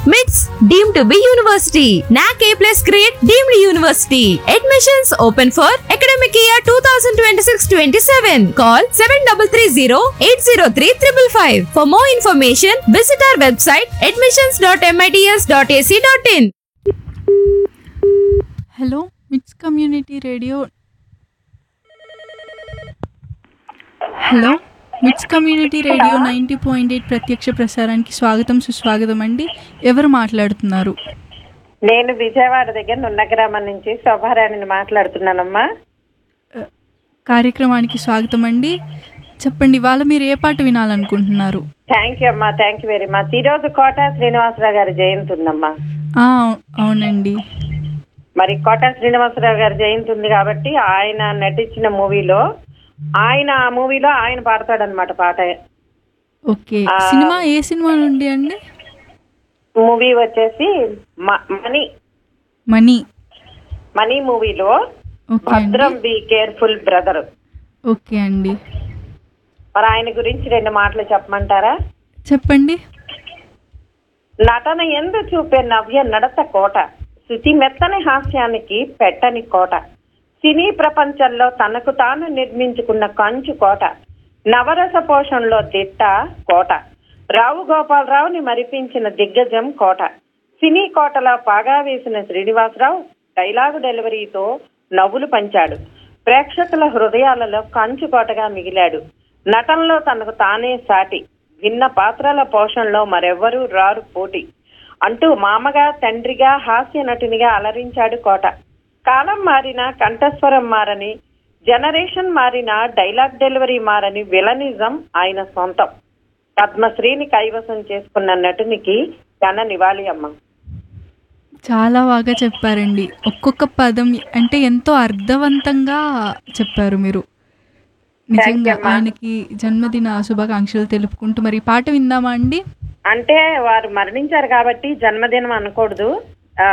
MITS deemed to be university. NAC A plus grade deemed university. Admissions open for academic year 2026-27. Call 7330-803-555. For more information, visit our website admissions.mits.ac.in. Hello MITS community radio hello MITS community radio ninety point eight ప్రత్యక్ష ప్రసారానికి స్వాగతం సుస్వాగతం అండి ఎవరు మాట్లాడుతున్నారు నేను విజయవాడ దగ్గర నున్న గ్రామం నుంచి శోభారాణిని మాట్లాడుతున్నానమ్మా కార్యక్రమానికి స్వాగతం అండి చెప్పండి ఇవాళ మీరు ఏ పాట వినాలనుకుంటున్నారు థ్యాంక్ యూ అమ్మా థ్యాంక్ యూ వెరీ మచ్ ఈ రోజు కోట శ్రీనివాసరావు గారి జయంతి ఉందమ్మా ఆ, అవునండి మరి కోట శ్రీనివాసరావు గారి జయంతి ఉంది కాబట్టి ఆయన నటించిన మూవీలో ఆయన ఆ మూవీలో ఆయన పాడతాడనమాట పాట ఓకే సినిమా ఏ సినిమా నుండి అండి మూవీ వచ్చేసి మ- మనీ మనీ మనీ మూవీలో ఓకే అండి భద్రం బి కేర్ఫుల్ బ్రదర్ ఓకే అండి మరి ఆయన గురించి రెండు మాటలు చెప్పమంటారా చెప్పండి నటన ఎందు చూపే నవ్య నడత కోట శృతి మెత్తని హాస్యానికి పెట్టని కోట సినీ ప్రపంచంలో తనకు తాను నిర్మించుకున్న కంచు కోట నవరస పోషణలో దిట్ట కోట రావు గోపాలరావుని మరిపించిన దిగ్గజం కోట సినీ కోటలో పాగా వేసిన శ్రీనివాసరావు డైలాగు డెలివరీతో నవ్వులు పంచాడు ప్రేక్షకుల హృదయాలలో కంచు కోటగా మిగిలాడు నటనలో తనకు తానే సాటి భిన్న పాత్రల పోషణలో మరెవ్వరూ రారు పోటీ అంటూ మామగా తండ్రిగా హాస్య నటునిగా అలరించాడు కోట కాలం మారిన కంఠస్వరం మారని జనరేషన్ మారిన డైలాగ్ డెలివరీ మారని విలనిజం ఆయన సొంతం పద్మశ్రీని కైవసం చేసుకున్న నటునికి ఘన నివాళి అమ్మ చాలా బాగా చెప్పారండి ఒక్కొక్క పదం అంటే ఎంతో అర్థవంతంగా చెప్పారు మీరు నిజంగా ఆయనకి జన్మదిన శుభాకాంక్షలు తెలుపుకుంటూ మరి ఈ పాట విందామా అండి అంటే వారు మరణించారు కాబట్టి జన్మదినం అనకూడదు ఆ,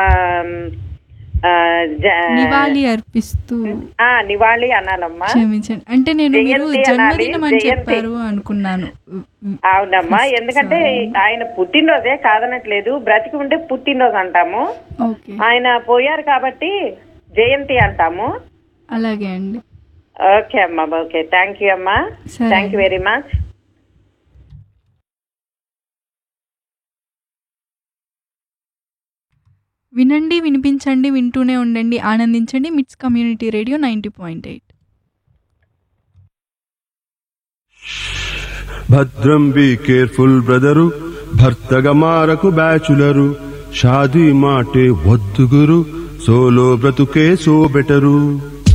ఆ, జ- నివాళి అర్పిస్తూ ఆ, నివాళి అనాలమ్మా క్షమించండి అంటే నేను మీరు జయంతి అనాలి, జన్మదినం అని జయంతి. చెప్పారు అనుకున్నాను అవునమ్మా ఎందుకంటే ఆయన పుట్టినరోజే కాదనట్లేదు బ్రతికి ఉంటే పుట్టినరోజు అంటాము ఓకే ఆయన పోయారు కాబట్టి జయంతి అంటాము అలాగే అండి ఓకే అమ్మా ఓకే థ్యాంక్ యూ అమ్మా సరే. థ్యాంక్ యూ వెరీ మచ్ వినండి వినిపించండి వింటూనే ఉండండి ఆనందించండి MITS community radio ninety point eight భద్రం బి కేర్ఫుల్ బ్రదరు భర్తగా మారకు బ్యాచులరు షాదీ మాటే వద్దు గురు సోలో బ్రతుకే సో బెటరు